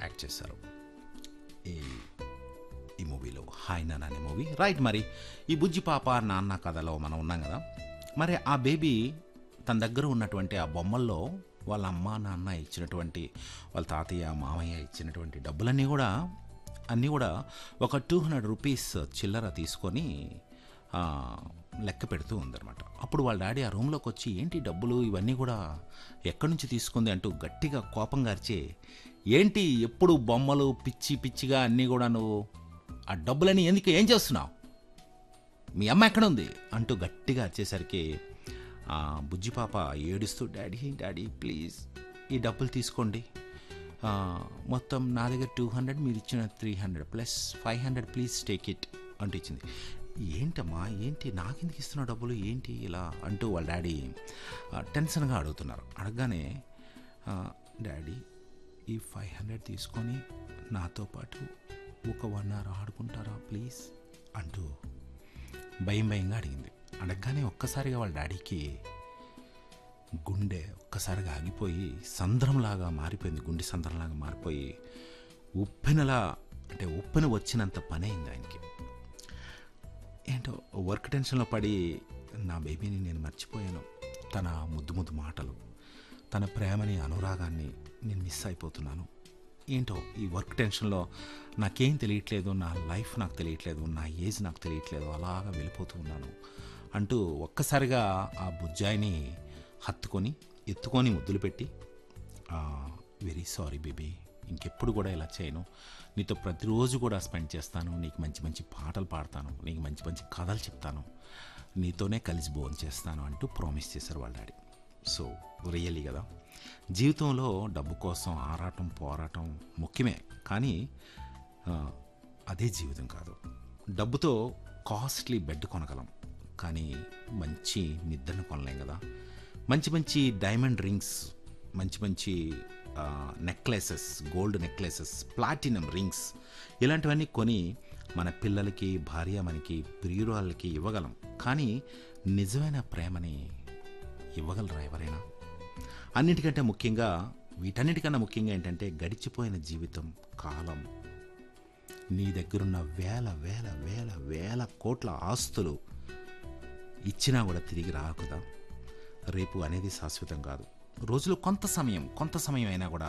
act చేశారు ఈ ఈ మూవీలో హాయ్ నాన్న అనే మూవీ రైట్ మరి ఈ బుజ్జి పాప నాన్న కథలో మనం ఉన్నాం కదా మరి ఆ బేబీ తన దగ్గర ఉన్నటువంటి ఆ బొమ్మల్లో వాళ్ళ అమ్మ నాన్న ఇచ్చినటువంటి వాళ్ళ తాతయ్య మామయ్య ఇచ్చినటువంటి డబ్బులన్నీ కూడా అన్నీ కూడా ఒక టూ హండ్రెడ్ రూపీస్ చిల్లర తీసుకొని ఆ, లెక్క పెడుతూ ఉందన్నమాట అప్పుడు వాళ్ళ డాడీ ఆ రూమ్లోకి వచ్చి ఏంటి డబ్బులు ఇవన్నీ కూడా ఎక్కడి నుంచి తీసుకుంది అంటూ గట్టిగా కోపంగా అరిచి ఏంటి ఎప్పుడు బొమ్మలు పిచ్చి పిచ్చిగా అన్నీ కూడా నువ్వు ఆ డబ్బులని ఎందుకు ఏం చేస్తున్నావు మీ అమ్మ ఎక్కడ ఉంది అంటూ గట్టిగా వచ్చేసరికి ఆ బుజ్జి పాప ఏడుస్తూ డాడీ డాడీ ప్లీజ్ ఈ డబ్బులు తీసుకోండి ఆ, మొత్తం నా దగ్గర టూ హండ్రెడ్ మీరు ఇచ్చిన three hundred plus five hundred please take it అంటూ ఇచ్చింది ఏంటమ్మా ఏంటి నాకెందుకు ఇస్తున్న డబ్బులు ఏంటి ఇలా అంటూ వాళ్ళ డాడీ ఆ, టెన్షన్గా అడుగుతున్నారు అడగగానే ఆ, డాడీ ఈ ఫైవ్ హండ్రెడ్ తీసుకొని నాతో పాటు ఒక వన్ అవర్ ఆడుకుంటారా ప్లీజ్ అంటూ భయం భయంగా అడిగింది అడగగానే ఒక్కసారిగా వాళ్ళ డాడీకి గుండె ఒక్కసారిగా ఆగిపోయి సంద్రంలాగా మారిపోయింది గుండె సంద్రంలాగా మారిపోయి ఉప్పెనలా అంటే ఉప్పెన వచ్చినంత పని అయింది ఆయనకి ఏంటో వర్క్ టెన్షన్లో పడి నా బేబీని నేను మర్చిపోయాను తన ముద్దు ముద్దు మాటలు తన ప్రేమని అనురాగాన్ని నేను మిస్ అయిపోతున్నాను ఏంటో ఈ వర్క్ టెన్షన్లో నాకేం తెలియట్లేదు నా లైఫ్ నాకు తెలియట్లేదు నా ఏజ్ నాకు తెలియట్లేదు అలాగా వెళ్ళిపోతూ ఉన్నాను అంటూ ఒక్కసారిగా ఆ బుజ్జాయిని హత్తుకొని ఎత్తుకొని ముద్దులు పెట్టి వెరీ సారీ బేబీ ఇంకెప్పుడు కూడా ఇలా చేయను నీతో ప్రతిరోజు కూడా స్పెండ్ చేస్తాను నీకు మంచి మంచి పాటలు పాడతాను నీకు మంచి మంచి కథలు చెప్తాను నీతోనే కలిసి భోజనం చేస్తాను అంటూ ప్రామిస్ చేశారు వాళ్ళ డాడీ సో రియల్లీ కదా జీవితంలో డబ్బు కోసం ఆరాటం పోరాటం ముఖ్యమే కానీ ఆ, అదే జీవితం కాదు డబ్బుతో కాస్ట్లీ బెడ్ కొనగలం కానీ మంచి నిద్రను కొనలేం కదా మంచి మంచి డైమండ్ రింగ్స్ మంచి మంచి necklaces gold necklaces platinum rings ఇలాంటివన్నీ కొని మన పిల్లలకి భార్యామణికి ప్రియురాళ్ళకి ఇవ్వగలం కానీ నిజమైన ప్రేమని ఇవ్వగలరా ఎవరైనా అన్నిటికంటే ముఖ్యంగా వీటన్నిటికన్నా ముఖ్యంగా ఏంటంటే గడిచిపోయిన జీవితం కాలం నీ దగ్గరున్న వేల వేల వేల వేల కోట్ల ఆస్తులు ఇచ్చినా కూడా తిరిగి రావు కదా రేపు అనేది శాశ్వతం కాదు రోజులు కొంత సమయం కొంత సమయం అయినా కూడా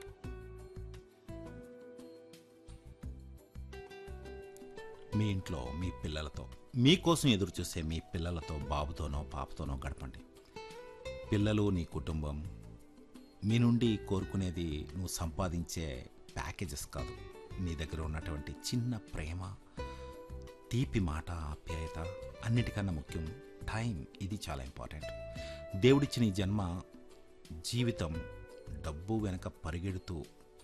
మీ ఇంట్లో మీ పిల్లలతో మీకోసం ఎదురు చూసే మీ పిల్లలతో బాబుతోనో పాపతోనో గడపండి పిల్లలు నీ కుటుంబం మీ నుండి కోరుకునేది నువ్వు సంపాదించే ప్యాకేజెస్ కాదు నీ దగ్గర ఉన్నటువంటి చిన్న ప్రేమ తీపి మాట ఆప్యాయత అన్నిటికన్నా ముఖ్యం టైం ఇది చాలా ఇంపార్టెంట్ దేవుడిచ్చిన ఈ జన్మ జీవితం డబ్బు వెనక పరిగెడుతూ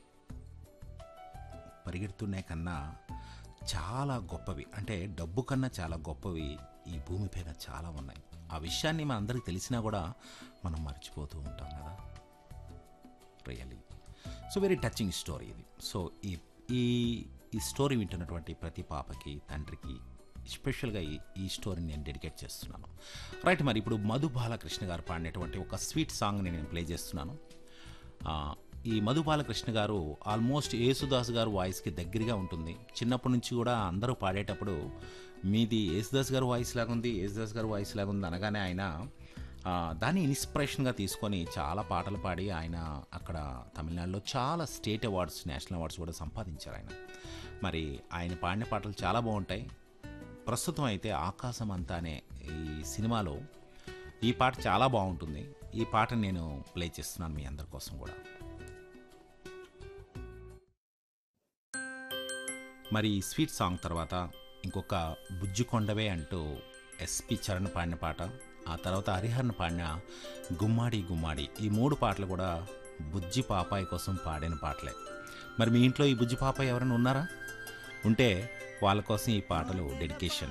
పరిగెడుతున్నే కన్నా చాలా గొప్పవి అంటే డబ్బు కన్నా చాలా గొప్పవి ఈ భూమిపైన చాలా ఉన్నాయి ఆ విషయాన్ని మన అందరికీ తెలిసినా కూడా మనం మర్చిపోతూ ఉంటాం కదా really so very touching story ఇది సో ఈ ఈ ఈ స్టోరీ వింటున్నటువంటి ప్రతి పాపకి తండ్రికి స్పెషల్గా ఈ ఈ స్టోరీని నేను డెడికేట్ చేస్తున్నాను రైట్ మరి ఇప్పుడు మధు బాలకృష్ణ గారు పాడినటువంటి ఒక స్వీట్ సాంగ్ని నేను ప్లే చేస్తున్నాను ఆ, ఈ మధు బాలకృష్ణ గారు ఆల్మోస్ట్ యేసుదాస్ గారు వాయిస్కి దగ్గరగా ఉంటుంది చిన్నప్పటి నుంచి కూడా అందరూ పాడేటప్పుడు మీది యేసుదాస్ గారు వాయిస్ లాగుంది యేసుదాస్ గారు వాయిస్ లాగుంది అనగానే ఆయన ఆ, దాన్ని ఇన్స్పిరేషన్గా తీసుకొని చాలా పాటలు పాడి ఆయన అక్కడ తమిళనాడులో చాలా స్టేట్ అవార్డ్స్ నేషనల్ అవార్డ్స్ కూడా సంపాదించారు ఆయన మరి ఆయన పాడిన పాటలు చాలా బాగుంటాయి ప్రస్తుతం అయితే ఆకాశం అంతా అనే ఈ సినిమాలో ఈ పాట చాలా బాగుంటుంది ఈ పాటను నేను ప్లే చేస్తున్నాను మీ అందరి కోసం కూడా మరి ఈ స్వీట్ సాంగ్ తర్వాత ఇంకొక బుజ్జి కొండవే అంటూ ఎస్పి చరణ్ పాడిన పాట ఆ తర్వాత హరిహరన్ పాడిన గుమ్మాడి గుమ్మాడి ఈ మూడు పాటలు కూడా బుజ్జి పాపాయి కోసం పాడిన పాటలే మరి మీ ఇంట్లో ఈ బుజ్జి పాపాయి ఎవరైనా ఉన్నారా ఉంటే వాళ్ళ కోసం ఈ పాటలు డెడికేషన్